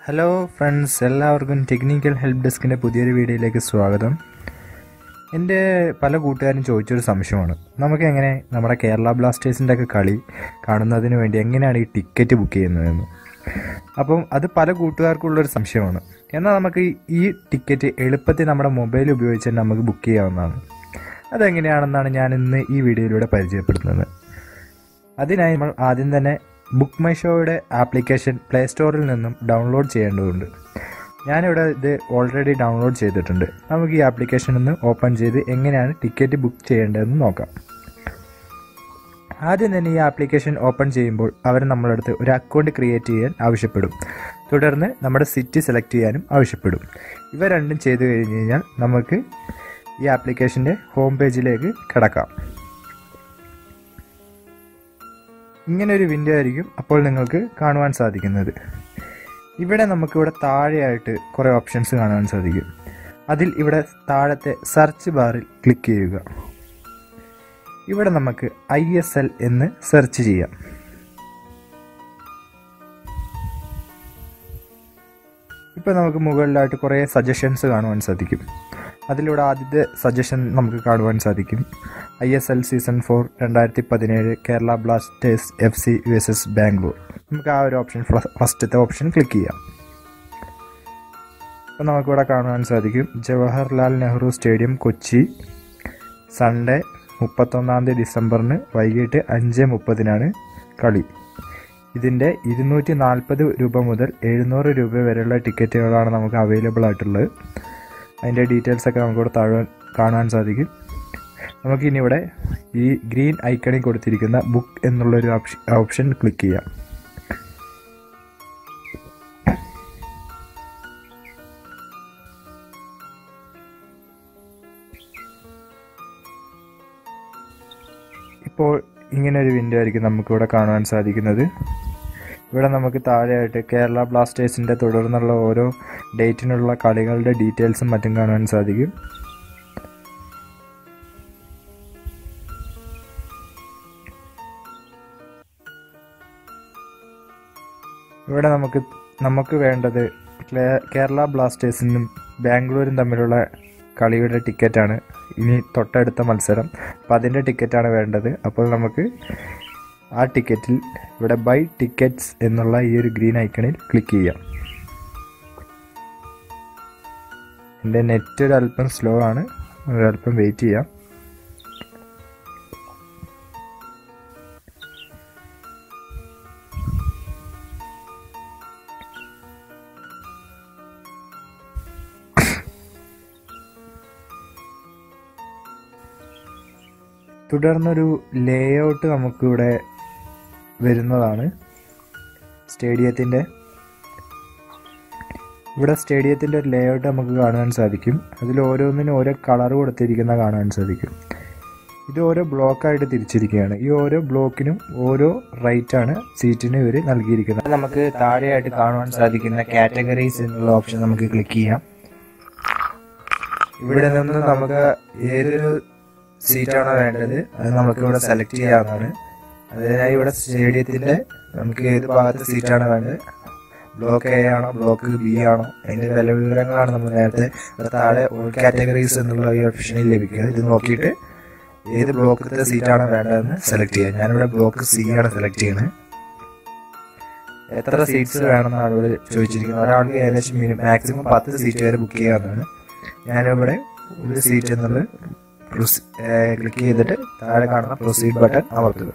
hello friends എല്ലാവർക്കും technical help ഡെസ്കിൻ്റെ പുതിയൊരു വീഡിയോയിലേക്ക് സ്വാഗതം എൻ്റെ പല കൂട്ടുകാരും ചോദിച്ചൊരു സംശയമാണ് നമുക്ക് എങ്ങനെ നമ്മുടെ കേരള ബ്ലാസ്റ്റേഴ്സിൻ്റെ ഒക്കെ കളി കാണുന്നതിന് വേണ്ടി എങ്ങനെയാണ് ഈ ടിക്കറ്റ് ബുക്ക് ചെയ്യുന്നതെന്ന് അപ്പം അത് പല കൂട്ടുകാർക്കുള്ളൊരു സംശയമാണ് എന്നാൽ നമുക്ക് ഈ- ഈ ടിക്കറ്റ് എളുപ്പത്തിൽ നമ്മുടെ മൊബൈൽ ഉപയോഗിച്ച് തന്നെ നമുക്ക് ബുക്ക് ചെയ്യാവുന്നതാണ് അതെങ്ങനെയാണെന്നാണ് ഞാൻ ഇന്ന് ഈ വീഡിയോയിലൂടെ പരിചയപ്പെടുത്തുന്നത് അതിനായി നമ്മൾ ആദ്യം തന്നെ ബുക്ക് മൈ ഷോയുടെ ആപ്ലിക്കേഷൻ പ്ലേ സ്റ്റോറിൽ നിന്നും ഡൗൺലോഡ് ചെയ്യേണ്ടതുണ്ട് ഞാനിവിടെ ഇത് ഓൾറെഡി ഡൗൺലോഡ് ചെയ്തിട്ടുണ്ട് നമുക്ക് ഈ ആപ്ലിക്കേഷൻ ഒന്ന് ഓപ്പൺ ചെയ്ത് എങ്ങനെയാണ് ടിക്കറ്റ് ബുക്ക് ചെയ്യേണ്ടതെന്ന് നോക്കാം ആദ്യം തന്നെ ഈ ആപ്ലിക്കേഷൻ ഓപ്പൺ ചെയ്യുമ്പോൾ അവർ നമ്മളടുത്ത് ഒരു അക്കൗണ്ട് ക്രിയേറ്റ് ചെയ്യാൻ ആവശ്യപ്പെടും തുടർന്ന് നമ്മുടെ സിറ്റി സെലക്ട് ചെയ്യാനും ആവശ്യപ്പെടും ഇവ രണ്ടും ചെയ്തു കഴിഞ്ഞ് കഴിഞ്ഞാൽ നമുക്ക് ഈ ആപ്ലിക്കേഷൻ്റെ ഹോം പേജിലേക്ക് കിടക്കാം ഇങ്ങനെ ഒരു വിൻഡോ ആയിരിക്കും അപ്പോൾ നിങ്ങൾക്ക് കാണുവാൻ സാധിക്കുന്നത് ഇവിടെ നമുക്കിവിടെ താഴെയായിട്ട് കുറേ ഓപ്ഷൻസ് കാണുവാൻ സാധിക്കും അതിൽ ഇവിടെ താഴത്തെ സെർച്ച് ബാറിൽ ക്ലിക്ക് ചെയ്യുക ഇവിടെ നമുക്ക് ഐ എസ് എൽ എന്ന് സെർച്ച് ചെയ്യാം ഇപ്പോൾ നമുക്ക് മുകളിലായിട്ട് കുറേ സജഷൻസ് കാണുവാൻ സാധിക്കും അതിലൂടെ ആദ്യത്തെ സജഷൻ നമുക്ക് കാണുവാൻ സാധിക്കും I S L season four രണ്ടായിരത്തി പതിനേഴ് കേരള ബ്ലാസ്റ്റേഴ്സ് എഫ് സി യു എസ് എസ് ബാംഗ്ലൂർ നമുക്ക് ആ ഒരു ഓപ്ഷൻ ഫസ്റ്റത്തെ ഓപ്ഷൻ ക്ലിക്ക് ചെയ്യാം അപ്പോൾ നമുക്കിവിടെ കാണുവാൻ സാധിക്കും ജവഹർലാൽ നെഹ്റു സ്റ്റേഡിയം കൊച്ചി സൺഡേ മുപ്പത്തൊന്നാം തീയതി ഡിസംബറിന് വൈകിട്ട് അഞ്ച് മുപ്പതിനാണ് കളി ഇതിൻ്റെ ഇരുന്നൂറ്റി നാൽപ്പത് രൂപ മുതൽ എഴുന്നൂറ് രൂപ വരെയുള്ള ടിക്കറ്റുകളാണ് നമുക്ക് അവൈലബിൾ ആയിട്ടുള്ളത് അതിൻ്റെ ഡീറ്റെയിൽസ് ഒക്കെ നമുക്കിവിടെ താഴെ കാണാൻ സാധിക്കും നമുക്കിനി ഇവിടെ ഈ ഗ്രീൻ ഐക്കണിൽ കൊടുത്തിരിക്കുന്ന ബുക്ക് എന്നുള്ളൊരു ഓപ്ഷൻ ഓപ്ഷൻ ക്ലിക്ക് ചെയ്യാം ഇപ്പോൾ ഇങ്ങനെ ഒരു വിൻഡോ ആയിരിക്കും നമുക്കിവിടെ കാണുവാൻ സാധിക്കുന്നത് ഇവിടെ നമുക്ക് താഴെയായിട്ട് കേരള ബ്ലാസ്റ്റേഴ്സിൻ്റെ തുടർന്നുള്ള ഓരോ ഡേറ്റിനുള്ള കളികളുടെ ഡീറ്റെയിൽസും മറ്റും കാണുവാൻ സാധിക്കും ഇവിടെ നമുക്ക് നമുക്ക് വേണ്ടത് ക്ലേ- കേരള ബ്ലാസ്റ്റേഴ്സിനും ബാംഗ്ലൂരും തമ്മിലുള്ള കളിയുടെ ടിക്കറ്റാണ് ഇനി തൊട്ടടുത്ത മത്സരം അപ്പോൾ അതിൻ്റെ ടിക്കറ്റാണ് വേണ്ടത് അപ്പോൾ നമുക്ക് ആ ടിക്കറ്റിൽ ഇവിടെ ബൈ ടിക്കറ്റ്സ് എന്നുള്ള ഈ ഒരു ഗ്രീൻ ഐക്കണിൽ ക്ലിക്ക് ചെയ്യാം എൻ്റെ നെറ്റ് ഒരു അല്പം സ്ലോ ആണ് ഒരല്പം വെയിറ്റ് ചെയ്യാം തുടർന്നൊരു ലേ ഔട്ട് നമുക്കിവിടെ വരുന്നതാണ് സ്റ്റേഡിയത്തിൻ്റെ ഇവിടെ സ്റ്റേഡിയത്തിൻ്റെ ഒരു ലേ ഔട്ട് നമുക്ക് കാണുവാൻ സാധിക്കും അതിൽ ഓരോന്നിനും ഓരോ കളർ കൊടുത്തിരിക്കുന്ന കാണാൻ സാധിക്കും ഇത് ഓരോ ബ്ലോക്കായിട്ട് തിരിച്ചിരിക്കുകയാണ് ഈ ഓരോ ബ്ലോക്കിനും ഓരോ റൈറ്റ് ആണ് സീറ്റിന് ഇവർ നൽകിയിരിക്കുന്നത് നമുക്ക് താഴെയായിട്ട് കാണുവാൻ സാധിക്കുന്ന കാറ്റഗറീസ് എന്നുള്ള ഓപ്ഷൻ നമുക്ക് ക്ലിക്ക് ചെയ്യാം ഇവിടെ നിന്ന് നമുക്ക് ഏതൊരു സീറ്റാണോ വേണ്ടത് അത് നമുക്ക് ഇവിടെ സെലക്ട് ചെയ്യാവുന്നതാണ് അതിനായി ഇവിടെ സ്റ്റേഡിയത്തിന്റെ നമുക്ക് ഏത് ഭാഗത്ത് സീറ്റാണ് വേണ്ടത് ബ്ലോക്ക് എ ആണോ ബ്ലോക്ക് ബി ആണോ അതിന്റെ വില വിവരങ്ങളാണ് നമ്മൾ നേരത്തെ ഇവിടെ താഴെ ഓൾ കാറ്റഗറീസ് എന്നുള്ള ഈ ഓപ്ഷനിൽ ലഭിക്കുക ഇത് നോക്കിയിട്ട് ഏത് ബ്ലോക്കത്തെ സീറ്റാണ് വേണ്ടതെന്ന് സെലക്ട് ചെയ്യുക ഞാനിവിടെ ബ്ലോക്ക് സി ആണ് സെലക്ട് ചെയ്യുന്നത് എത്ര സീറ്റ്സ് വേണമെന്നാണ് ഇവിടെ ചോദിച്ചിരിക്കുന്നത് ഒരാൾക്ക് ഏകദേശം മാക്സിമം പത്ത് സീറ്റ് വരെ ബുക്ക് ചെയ്യാവുന്നതാണ് ഞാനിവിടെ ഒരു സീറ്റ് എന്നുള്ളത് ക്ലിക്ക് ചെയ്തിട്ട് താഴെ കാണുന്ന പ്രൊസീഡ് ബട്ടൺ അമർത്തുക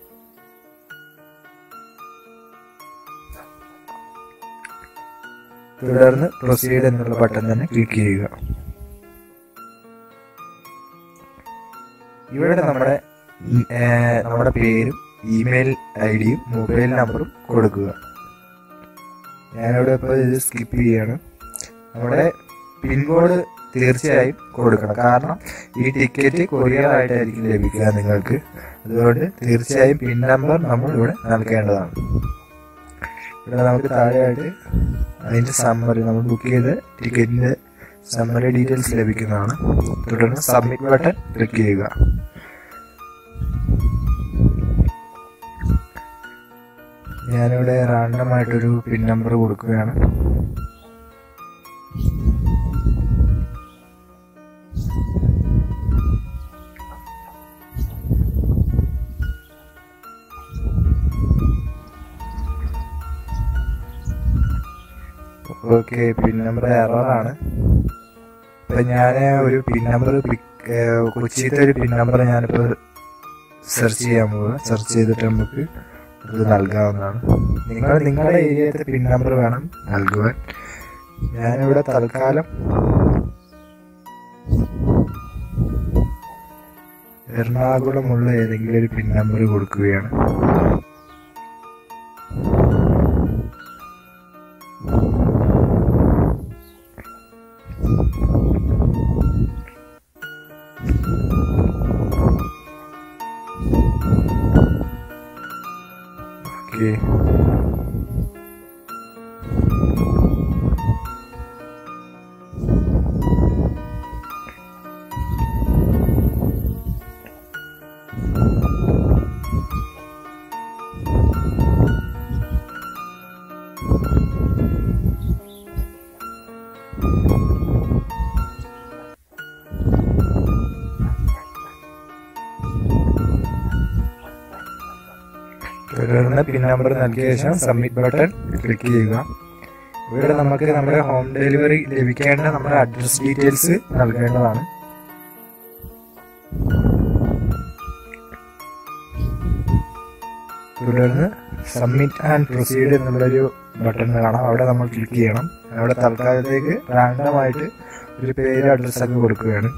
തുടർന്ന് പ്രൊസീഡ് എന്നുള്ള ബട്ടൺ തന്നെ ക്ലിക്ക് ചെയ്യുക ഇവിടെ നമ്മുടെ ഏർ, നമ്മുടെ പേരും ഇമെയിൽ ഐ ഡിയും മൊബൈൽ നമ്പറും കൊടുക്കുക ഞാനിവിടെ ഇപ്പോൾ ഇത് സ്കിപ്പ് ചെയ്യാണ് നമ്മുടെ പിൻകോഡ് തീർച്ചയായും കൊടുക്കണം കാരണം ഈ ടിക്കറ്റ് കൊറിയർ ആയിട്ടായിരിക്കും ലഭിക്കുക നിങ്ങൾക്ക് അതുകൊണ്ട് തീർച്ചയായും പിൻ നമ്പർ നമ്മൾ ഇവിടെ നൽകേണ്ടതാണ് ഇവിടെ നമുക്ക് താഴെയായിട്ട് അതിന്റെ സമ്മറി നമ്മൾ ബുക്ക് ചെയ്ത ടിക്കറ്റിന്റെ സമ്മറി ഡീറ്റെയിൽസ് ലഭിക്കുന്നതാണ് തുടർന്ന് സബ്മിറ്റ് ബട്ടൺ ക്ലിക്ക് ചെയ്യുക ഞാനിവിടെ റാൻഡം ആയിട്ടൊരു പിൻ നമ്പർ കൊടുക്കുകയാണ് ഓക്കെ പിൻ നമ്പർ എററാണ് ഇപ്പൊ ഞാൻ ഒരു പിൻ നമ്പർ കൊച്ചിയിലത്തെ ഒരു പിൻ നമ്പർ ഞാനിപ്പോൾ സെർച്ച് ചെയ്യാൻ പോവുക സെർച്ച് ചെയ്തിട്ട് നമുക്ക് അത് നൽകാവുന്നതാണ് നിങ്ങൾ നിങ്ങളുടെ ഏരിയത്തെ പിൻ നമ്പർ വേണം നൽകുവാൻ ഞാനിവിടെ തൽക്കാലം എറണാകുളമുള്ള ഏതെങ്കിലും ഒരു പിൻ നമ്പർ കൊടുക്കുകയാണ് ഓക്കെ തുടർന്ന് പിൻ നമ്പർ നൽകിയ ശേഷം സബ്മിറ്റ് ബട്ടൺ ക്ലിക്ക് ചെയ്യുക ഇവിടെ നമുക്ക് നമ്മുടെ ഹോം ഡെലിവറി ലഭിക്കേണ്ട നമ്മുടെ അഡ്രസ് ഡീറ്റെയിൽസ് നൽകേണ്ടതാണ് തുടർന്ന് സബ്മിറ്റ് ആൻഡ് പ്രൊസീഡ് എന്നുള്ളൊരു ബട്ടൺ കാണാം അവിടെ നമ്മൾ ക്ലിക്ക് ചെയ്യണം അവിടെ തൽക്കാലത്തേക്ക് റാൻഡമായിട്ട് ഒരു പേര് അഡ്രസ്സൊക്കെ കൊടുക്കുകയാണ്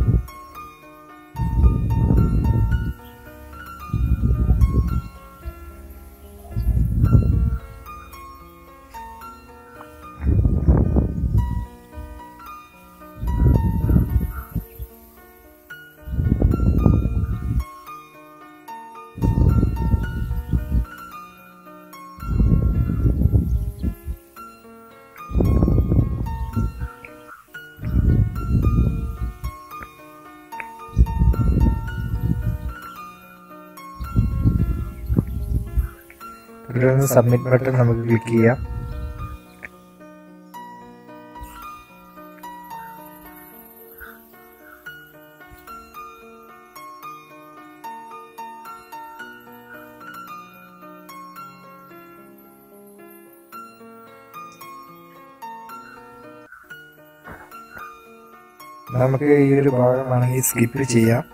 തുടർന്ന് സബ്മിറ്റ് ബട്ടൺ നമുക്ക് ക്ലിക്ക് ചെയ്യാം നമുക്ക് ഈ ഒരു ഭാഗം വേണമെങ്കിൽ സ്കിപ്പ് ചെയ്യാം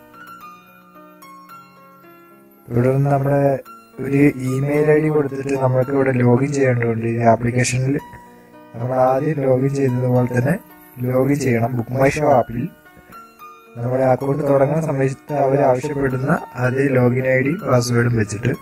തുടർന്ന് നമ്മുടെ ഒരു ഇമെയിൽ ഐ ഡി കൊടുത്തിട്ട് നമ്മൾക്ക് ഇവിടെ ലോഗിൻ ചെയ്യേണ്ടതുണ്ട് ഈ ആപ്ലിക്കേഷനിൽ നമ്മൾ ആദ്യം ലോഗിൻ ചെയ്തതുപോലെ തന്നെ ലോഗിൻ ചെയ്യണം ബുക്ക് മൈ ഷോ ആപ്പിൽ നമ്മുടെ അക്കൗണ്ട് തുടങ്ങുന്ന സമയത്ത് അവർ ആവശ്യപ്പെടുന്ന അതേ ലോഗിൻ ഐ ഡി പാസ്വേഡും വെച്ചിട്ട്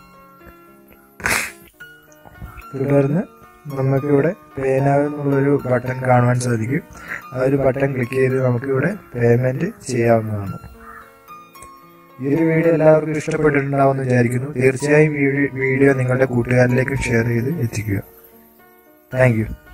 തുടർന്ന് നമുക്കിവിടെ പേനാവ് എന്നുള്ളൊരു ബട്ടൺ കാണുവാൻ സാധിക്കും ആ ഒരു ബട്ടൺ ക്ലിക്ക് ചെയ്ത് നമുക്കിവിടെ പേയ്മെന്റ് ചെയ്യാവുന്നതാണ് ഈ ഒരു വീഡിയോ എല്ലാവർക്കും ഇഷ്ടപ്പെട്ടിട്ടുണ്ടാവുമെന്ന് വിചാരിക്കുന്നു തീർച്ചയായും ഈ വീഡിയോ നിങ്ങളുടെ കൂട്ടുകാരിലേക്കും ഷെയർ ചെയ്ത് എത്തിക്കുക താങ്ക്